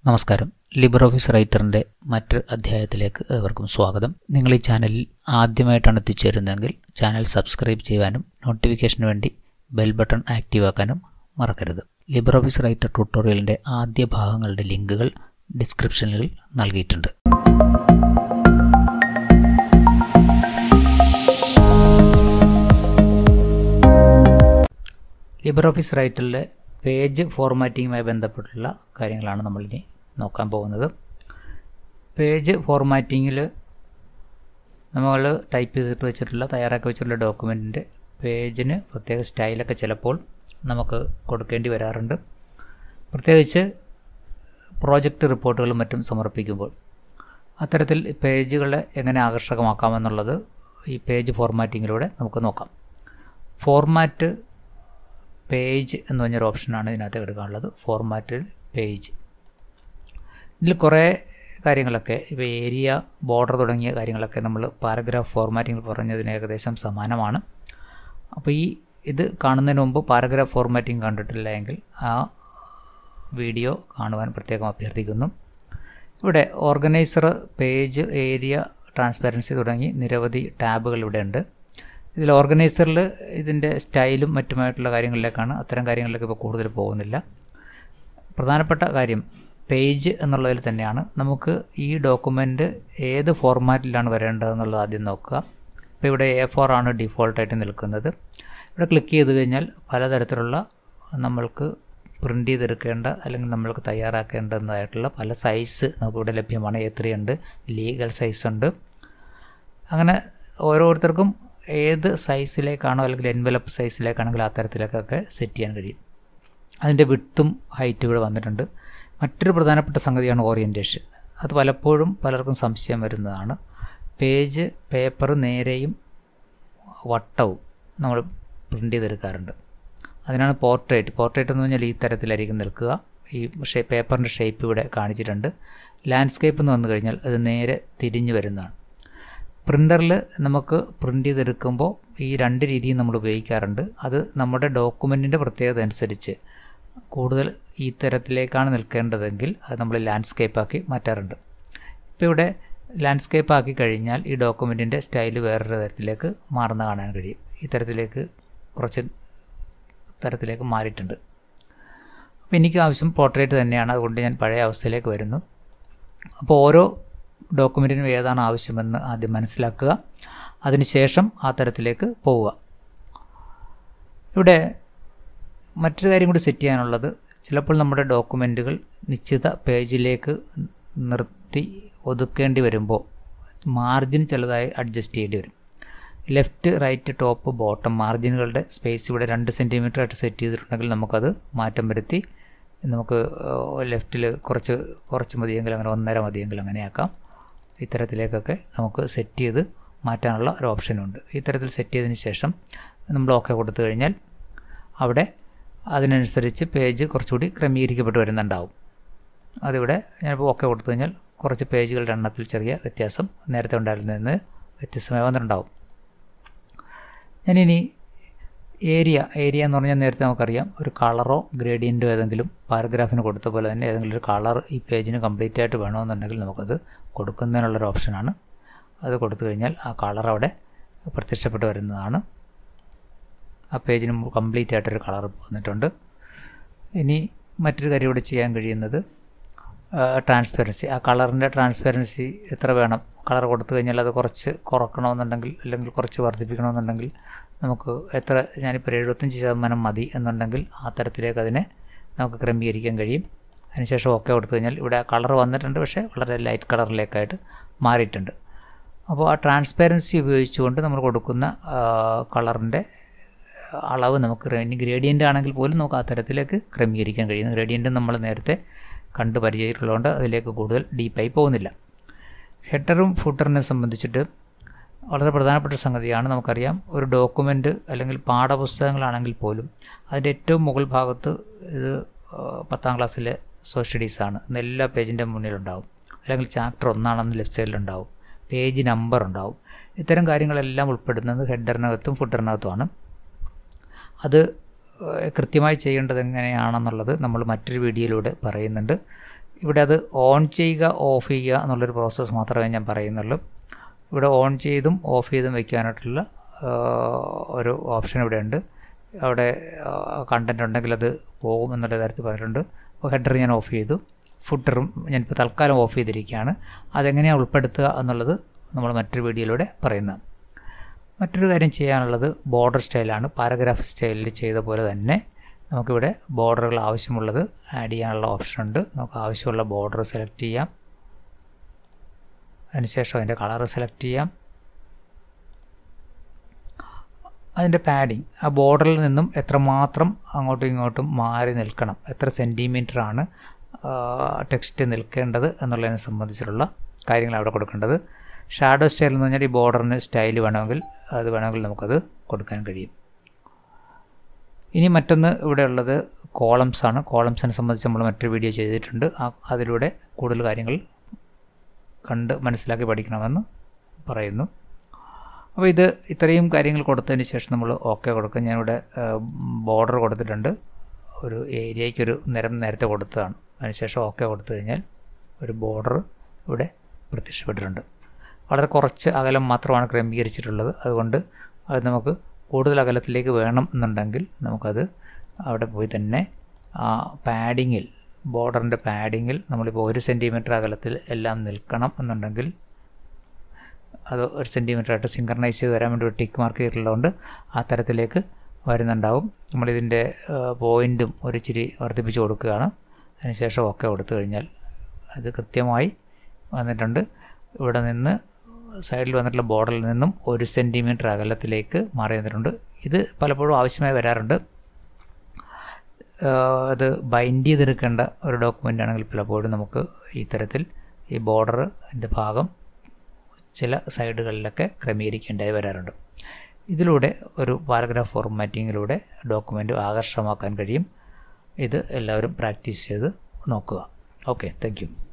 നമസ്കാരം Libre Office റൈറ്ററിൻ്റെ മറ്റൊരു അധ്യായത്തിലേക്ക് ഏവർക്കും സ്വാഗതം നിങ്ങൾ ഈ ചാനലിൽ ആദ്യമായിട്ടാണ് എത്തിച്ചേരുന്നതെങ്കിൽ ചാനൽ സബ്സ്ക്രൈബ് ചെയ്യുവാനും നോട്ടിഫിക്കേഷന് വേണ്ടി ബെൽ ബട്ടൺ ആക്റ്റീവ് ആക്കാനും മറക്കരുത് ലിബർ ഓഫീസ് റൈറ്റർ ട്യൂട്ടോറിയലിൻ്റെ ആദ്യ ഭാഗങ്ങളുടെ ലിങ്കുകൾ ഡിസ്ക്രിപ്ഷനിൽ നൽകിയിട്ടുണ്ട് ലിബർ ഓഫീസ് റൈറ്ററിലെ പേജ് ഫോർമാറ്റിങ്ങുമായി ബന്ധപ്പെട്ടുള്ള കാര്യങ്ങളാണ് നമ്മളിനി നോക്കാൻ പോകുന്നത് പേജ് ഫോർമാറ്റിങ്ങിൽ നമ്മൾ ടൈപ്പ് ചെയ്തിട്ട് വെച്ചിട്ടുള്ള തയ്യാറാക്കി വെച്ചിട്ടുള്ള ഡോക്യുമെൻറ്റിൻ്റെ പേജിന് പ്രത്യേക സ്റ്റൈലൊക്കെ ചിലപ്പോൾ നമുക്ക് കൊടുക്കേണ്ടി വരാറുണ്ട് പ്രത്യേകിച്ച് പ്രോജക്റ്റ് റിപ്പോർട്ടുകളും മറ്റും സമർപ്പിക്കുമ്പോൾ അത്തരത്തിൽ പേജുകളെ എങ്ങനെ ആകർഷകമാക്കാമെന്നുള്ളത് ഈ പേജ് ഫോർമാറ്റിങ്ങിലൂടെ നമുക്ക് നോക്കാം ഫോർമാറ്റ് പേജ് എന്ന് പറഞ്ഞൊരു ഓപ്ഷനാണ് ഇതിനകത്ത് എടുക്കാനുള്ളത് ഫോർമാറ്റ് പേജ് ഇതിൽ കുറേ കാര്യങ്ങളൊക്കെ ഇപ്പോൾ ഏരിയ ബോർഡർ തുടങ്ങിയ കാര്യങ്ങളൊക്കെ നമ്മൾ പാരഗ്രാഫ് ഫോർമാറ്റിംഗ് പറഞ്ഞതിന് ഏകദേശം സമാനമാണ് അപ്പോൾ ഈ ഇത് കാണുന്നതിന് മുമ്പ് പാരഗ്രാഫ് ഫോർമാറ്റിംഗ് കണ്ടിട്ടില്ല എങ്കിൽ ആ വീഡിയോ കാണുവാൻ പ്രത്യേകം അഭ്യർത്ഥിക്കുന്നു ഇവിടെ ഓർഗനൈസർ പേജ് ഏരിയ ട്രാൻസ്പാരൻസി തുടങ്ങി നിരവധി ടാബുകൾ ഇവിടെ ഉണ്ട് ഇതിൽ ഓർഗനൈസറിൽ ഇതിൻ്റെ സ്റ്റൈലും മറ്റുമായിട്ടുള്ള കാര്യങ്ങളിലേക്കാണ് അത്തരം കാര്യങ്ങളിലേക്ക് ഇപ്പോൾ കൂടുതൽ പോകുന്നില്ല പ്രധാനപ്പെട്ട കാര്യം പേജ് എന്നുള്ളതിൽ തന്നെയാണ് നമുക്ക് ഈ ഡോക്യുമെൻ്റ് ഏത് ഫോർമാറ്റിലാണ് വരേണ്ടതെന്നുള്ളത് ആദ്യം നോക്കുക ഇപ്പോൾ ഇവിടെ എ ഫോർ ആണ് ഡിഫോൾട്ടായിട്ട് നിൽക്കുന്നത് ഇവിടെ ക്ലിക്ക് ചെയ്ത് കഴിഞ്ഞാൽ പലതരത്തിലുള്ള നമ്മൾക്ക് പ്രിൻ്റ് ചെയ്തെടുക്കേണ്ട അല്ലെങ്കിൽ നമ്മൾക്ക് തയ്യാറാക്കേണ്ടതായിട്ടുള്ള പല സൈസ് നമുക്കിവിടെ ലഭ്യമാണ് എ ത്രീ ഉണ്ട് ലീഗൽ സൈസ് ഉണ്ട് അങ്ങനെ ഓരോരുത്തർക്കും ഏത് സൈസിലേക്കാണോ അല്ലെങ്കിൽ എൻവലപ്പ് സൈസിലേക്കാണെങ്കിൽ ആ തരത്തിലേക്കൊക്കെ സെറ്റ് ചെയ്യാൻ കഴിയും അതിൻ്റെ വിട്ടും ഹൈറ്റും ഇവിടെ വന്നിട്ടുണ്ട് മറ്റൊരു പ്രധാനപ്പെട്ട സംഗതിയാണ് ഓറിയൻറ്റേഷൻ അത് പലപ്പോഴും പലർക്കും സംശയം വരുന്നതാണ് പേജ് പേപ്പർ നേരെയും വട്ടവും നമ്മൾ പ്രിൻ്റ് ചെയ്തെടുക്കാറുണ്ട് അതിനാണ് പോർട്രേറ്റ് പോർട്രേറ്റ് എന്ന് പറഞ്ഞാൽ ഈ തരത്തിലായിരിക്കും നിൽക്കുക ഈ ഷേ പേപ്പറിൻ്റെ ഷേപ്പ് ഇവിടെ കാണിച്ചിട്ടുണ്ട് ലാൻഡ്സ്കേപ്പ് എന്ന് വന്നു കഴിഞ്ഞാൽ അത് നേരെ തിരിഞ്ഞു വരുന്നതാണ് പ്രിൻ്ററിൽ നമുക്ക് പ്രിൻ്റ് ചെയ്തെടുക്കുമ്പോൾ ഈ രണ്ട് രീതിയും നമ്മൾ ഉപയോഗിക്കാറുണ്ട് അത് നമ്മുടെ ഡോക്യുമെൻറ്റിൻ്റെ പ്രത്യേകത അനുസരിച്ച് കൂടുതൽ ഈ തരത്തിലേക്കാണ് നിൽക്കേണ്ടതെങ്കിൽ അത് നമ്മൾ ലാൻഡ്സ്കേപ്പ് ആക്കി മാറ്റാറുണ്ട് ഇപ്പോൾ ഇവിടെ ലാൻഡ്സ്കേപ്പ് ആക്കി കഴിഞ്ഞാൽ ഈ ഡോക്യുമെൻറ്റിൻ്റെ സ്റ്റൈൽ വേറൊരു തരത്തിലേക്ക് മാറുന്ന കാണാൻ കഴിയും ഈ തരത്തിലേക്ക് കുറച്ച് തരത്തിലേക്ക് മാറിയിട്ടുണ്ട് അപ്പോൾ എനിക്ക് ആവശ്യം പോർട്രേറ്റ് തന്നെയാണ് അതുകൊണ്ട് ഞാൻ പഴയ അവസ്ഥയിലേക്ക് വരുന്നു അപ്പോൾ ഓരോ ഡോക്യുമെൻറ്റിനും ഏതാണ് ആവശ്യമെന്ന് ആദ്യം മനസ്സിലാക്കുക അതിനുശേഷം ആ തരത്തിലേക്ക് പോവുക ഇവിടെ മറ്റൊരു കാര്യം കൂടി സെറ്റ് ചെയ്യാനുള്ളത് ചിലപ്പോൾ നമ്മുടെ ഡോക്യുമെൻറ്റുകൾ നിശ്ചിത പേജിലേക്ക് നിർത്തി ഒതുക്കേണ്ടി വരുമ്പോൾ മാർജിൻ ചിലതായി അഡ്ജസ്റ്റ് ചെയ്യേണ്ടി വരും ലെഫ്റ്റ് റൈറ്റ് ടോപ്പ് ബോട്ടം മാർജിനുകളുടെ സ്പേസ് ഇവിടെ രണ്ട് സെൻറ്റിമീറ്റർ ആയിട്ട് സെറ്റ് ചെയ്തിട്ടുണ്ടെങ്കിൽ നമുക്കത് മാറ്റം വരുത്തി നമുക്ക് ലെഫ്റ്റിൽ കുറച്ച് കുറച്ച് മതിയെങ്കിൽ അങ്ങനെ ഒന്നര മതിയെങ്കിൽ അങ്ങനെയാക്കാം ഇത്തരത്തിലേക്കൊക്കെ നമുക്ക് സെറ്റ് ചെയ്ത് മാറ്റാനുള്ള ഒരു ഓപ്ഷനുണ്ട് ഇത്തരത്തിൽ സെറ്റ് ചെയ്തതിന് ശേഷം നമ്മൾ ഓക്കെ കൊടുത്തു കഴിഞ്ഞാൽ അവിടെ അതിനനുസരിച്ച് പേജ് കുറച്ചുകൂടി ക്രമീകരിക്കപ്പെട്ട് വരുന്നുണ്ടാവും അതിവിടെ ഞാനിപ്പോൾ ഓക്കെ കൊടുത്തു കഴിഞ്ഞാൽ കുറച്ച് പേജുകളുടെ എണ്ണത്തിൽ ചെറിയ വ്യത്യാസം നേരത്തെ ഉണ്ടായിരുന്നതിന് വ്യത്യസ്തമായി വന്നിട്ടുണ്ടാവും ഞാനിനി ഏരിയ ഏരിയ എന്ന് പറഞ്ഞാൽ നേരത്തെ നമുക്കറിയാം ഒരു കളറോ ഗ്രേഡിയൻറ്റോ ഏതെങ്കിലും പാരഗ്രാഫിന് കൊടുത്ത പോലെ തന്നെ ഏതെങ്കിലും ഒരു കളർ ഈ പേജിന് കംപ്ലീറ്റ് ആയിട്ട് വേണമെന്നുണ്ടെങ്കിൽ നമുക്കത് കൊടുക്കുന്നതിനുള്ളൊരു ഓപ്ഷനാണ് അത് കൊടുത്തു കഴിഞ്ഞാൽ ആ കളർ അവിടെ പ്രത്യക്ഷപ്പെട്ട് വരുന്നതാണ് ആ പേജിന് കംപ്ലീറ്റ് ആയിട്ടൊരു കളർ വന്നിട്ടുണ്ട് ഇനി മറ്റൊരു കാര്യം ഇവിടെ ചെയ്യാൻ കഴിയുന്നത് ട്രാൻസ്പെറൻസി ആ കളറിൻ്റെ ട്രാൻസ്പെറൻസി എത്ര വേണം കളർ കൊടുത്തു കഴിഞ്ഞാൽ അത് കുറച്ച് കുറക്കണമെന്നുണ്ടെങ്കിൽ അല്ലെങ്കിൽ കുറച്ച് വർദ്ധിപ്പിക്കണമെന്നുണ്ടെങ്കിൽ നമുക്ക് എത്ര ഞാനിപ്പോൾ എഴുപത്തഞ്ച് ശതമാനം മതി എന്നുണ്ടെങ്കിൽ ആ തരത്തിലേക്ക് അതിനെ നമുക്ക് ക്രമീകരിക്കാൻ കഴിയും അതിനുശേഷം ഓക്കെ കൊടുത്തു കഴിഞ്ഞാൽ ഇവിടെ കളർ വന്നിട്ടുണ്ട് പക്ഷേ വളരെ ലൈറ്റ് കളറിലേക്കായിട്ട് മാറിയിട്ടുണ്ട് അപ്പോൾ ആ ട്രാൻസ്പെറൻസി ഉപയോഗിച്ചുകൊണ്ട് നമ്മൾ കൊടുക്കുന്ന കളറിൻ്റെ അളവ് നമുക്ക് ഇനി ഗ്രേഡിയൻ്റ് ആണെങ്കിൽ പോലും നമുക്ക് ആ തരത്തിലേക്ക് ക്രമീകരിക്കാൻ കഴിയുന്നു ഗ്രേഡിയൻ്റ് നമ്മൾ നേരത്തെ കണ്ട് പരിചയമുള്ളതുകൊണ്ട് അതിലേക്ക് കൂടുതൽ ഡീപ്പായി പോകുന്നില്ല ഹെഡറും ഫുട്ടറിനെ സംബന്ധിച്ചിട്ട് വളരെ പ്രധാനപ്പെട്ട സംഗതിയാണ് നമുക്കറിയാം ഒരു ഡോക്യുമെൻ്റ് അല്ലെങ്കിൽ പാഠപുസ്തകങ്ങളാണെങ്കിൽ പോലും അതിൻ്റെ ഏറ്റവും മുകൾ ഭാഗത്ത് ഇത് പത്താം ക്ലാസ്സിലെ സോഷ്യൽ സ്റ്റഡീസാണ് ഇന്ന് എല്ലാ പേജിൻ്റെ മുന്നിലുണ്ടാവും അല്ലെങ്കിൽ ചാപ്റ്റർ ഒന്നാണെന്ന് ലെഫ്റ്റ് സൈഡിലുണ്ടാവും പേജ് നമ്പർ ഉണ്ടാവും ഇത്തരം കാര്യങ്ങളെല്ലാം ഉൾപ്പെടുന്നത് ഹെഡറിനകത്തും ഫുട്ടറിനകത്തുമാണ് അത് കൃത്യമായി ചെയ്യേണ്ടത് എങ്ങനെയാണെന്നുള്ളത് നമ്മൾ മറ്റൊരു വീഡിയോയിലൂടെ പറയുന്നുണ്ട് ഇവിടെ അത് ഓൺ ചെയ്യുക ഓഫ് ചെയ്യുക എന്നുള്ളൊരു പ്രോസസ്സ് മാത്രമേ ഞാൻ പറയുന്നുള്ളൂ ഇവിടെ ഓൺ ചെയ്തും ഓഫ് ചെയ്തും വയ്ക്കാനായിട്ടുള്ള ഒരു ഓപ്ഷൻ ഇവിടെ ഉണ്ട് അവിടെ കണ്ടൻറ് ഉണ്ടെങ്കിൽ അത് പോകും എന്നുള്ള തരത്തിൽ പറഞ്ഞിട്ടുണ്ട് അപ്പോൾ ഹെഡർ ഞാൻ ഓഫ് ചെയ്തു ഫുട്ടറും ഞാനിപ്പോൾ തൽക്കാലം ഓഫ് ചെയ്തിരിക്കുകയാണ് അതെങ്ങനെയാണ് ഉൾപ്പെടുത്തുക എന്നുള്ളത് നമ്മൾ മറ്റൊരു വീഡിയോയിലൂടെ പറയുന്നത് മറ്റൊരു കാര്യം ചെയ്യാനുള്ളത് ബോർഡർ സ്റ്റൈലാണ് പാരഗ്രാഫ് സ്റ്റൈലിൽ ചെയ്ത പോലെ തന്നെ നമുക്കിവിടെ ബോർഡറുകൾ ആവശ്യമുള്ളത് ആഡ് ചെയ്യാനുള്ള ഓപ്ഷൻ ഉണ്ട് നമുക്ക് ആവശ്യമുള്ള ബോർഡർ സെലക്ട് ചെയ്യാം അതിനുശേഷം അതിൻ്റെ കളർ സെലക്ട് ചെയ്യാം അതിൻ്റെ പാഡിങ് ആ ബോർഡറിൽ നിന്നും എത്രമാത്രം അങ്ങോട്ടും ഇങ്ങോട്ടും മാറി നിൽക്കണം എത്ര സെൻറ്റിമീറ്റർ ആണ് ടെക്സ്റ്റ് നിൽക്കേണ്ടത് എന്നുള്ളതിനെ സംബന്ധിച്ചിട്ടുള്ള കാര്യങ്ങൾ അവിടെ കൊടുക്കേണ്ടത് ഷാഡോ സ്റ്റൈൽ എന്ന് പറഞ്ഞാൽ ഈ ബോർഡറിന് സ്റ്റൈൽ വേണമെങ്കിൽ അത് വേണമെങ്കിൽ നമുക്കത് കൊടുക്കാൻ കഴിയും ഇനി മറ്റൊന്ന് ഇവിടെ ഉള്ളത് കോളംസ് ആണ് കോളംസിനെ സംബന്ധിച്ച് നമ്മൾ മറ്റൊരു വീഡിയോ ചെയ്തിട്ടുണ്ട് അതിലൂടെ കൂടുതൽ കാര്യങ്ങൾ കണ്ട് മനസ്സിലാക്കി പഠിക്കണമെന്ന് പറയുന്നു അപ്പോൾ ഇത് ഇത്രയും കാര്യങ്ങൾ കൊടുത്തതിന് ശേഷം നമ്മൾ ഓക്കെ കൊടുക്കും ഞാനിവിടെ ബോർഡർ കൊടുത്തിട്ടുണ്ട് ഒരു ഏരിയയ്ക്കൊരു നിരം നേരത്തെ കൊടുത്തതാണ് അതിനുശേഷം ഓക്കെ കൊടുത്തു കഴിഞ്ഞാൽ ഒരു ബോർഡർ ഇവിടെ പ്രത്യക്ഷപ്പെട്ടിട്ടുണ്ട് വളരെ കുറച്ച് അകലം മാത്രമാണ് ക്രമീകരിച്ചിട്ടുള്ളത് അതുകൊണ്ട് അത് നമുക്ക് കൂടുതൽ അകലത്തിലേക്ക് വേണം എന്നുണ്ടെങ്കിൽ നമുക്കത് അവിടെ പോയി തന്നെ ആ പാഡിങ്ങിൽ ബോർഡറിൻ്റെ പാഡിങ്ങിൽ നമ്മളിപ്പോൾ ഒരു സെൻറ്റിമീറ്റർ അകലത്തിൽ എല്ലാം നിൽക്കണം എന്നുണ്ടെങ്കിൽ അത് ഒരു സെൻറ്റിമീറ്റർ ആയിട്ട് സിങ്കർണൈസ് ചെയ്ത് വരാൻ വേണ്ടി ഒരു ടിക്ക് മാർക്ക് ചെയ്തിട്ടുള്ളതുകൊണ്ട് ആ തരത്തിലേക്ക് വരുന്നുണ്ടാവും നമ്മളിതിൻ്റെ പോയിൻറ്റും ഒരു ഇച്ചിരി വർദ്ധിപ്പിച്ച് കൊടുക്കുകയാണ് അതിനുശേഷം ഓക്കെ കൊടുത്തു കഴിഞ്ഞാൽ അത് കൃത്യമായി വന്നിട്ടുണ്ട് ഇവിടെ നിന്ന് സൈഡിൽ വന്നിട്ടുള്ള ബോർഡറിൽ നിന്നും ഒരു സെൻറ്റിമീറ്റർ അകലത്തിലേക്ക് മാറി വന്നിട്ടുണ്ട് ഇത് പലപ്പോഴും ആവശ്യമായി വരാറുണ്ട് അത് ബൈൻഡ് ചെയ്തെടുക്കേണ്ട ഒരു ഡോക്യുമെൻ്റ് ആണെങ്കിൽ പലപ്പോഴും നമുക്ക് ഇത്തരത്തിൽ ഈ ബോർഡറിൻ്റെ ഭാഗം ചില സൈഡുകളിലൊക്കെ ക്രമീകരിക്കേണ്ടതായി വരാറുണ്ട് ഇതിലൂടെ ഒരു പാരഗ്രാഫ് ഫോർമാറ്റിങ്ങിലൂടെ ഡോക്യുമെൻ്റ് ആകർഷകമാക്കാൻ കഴിയും ഇത് എല്ലാവരും പ്രാക്ടീസ് ചെയ്ത് നോക്കുക ഓക്കെ താങ്ക്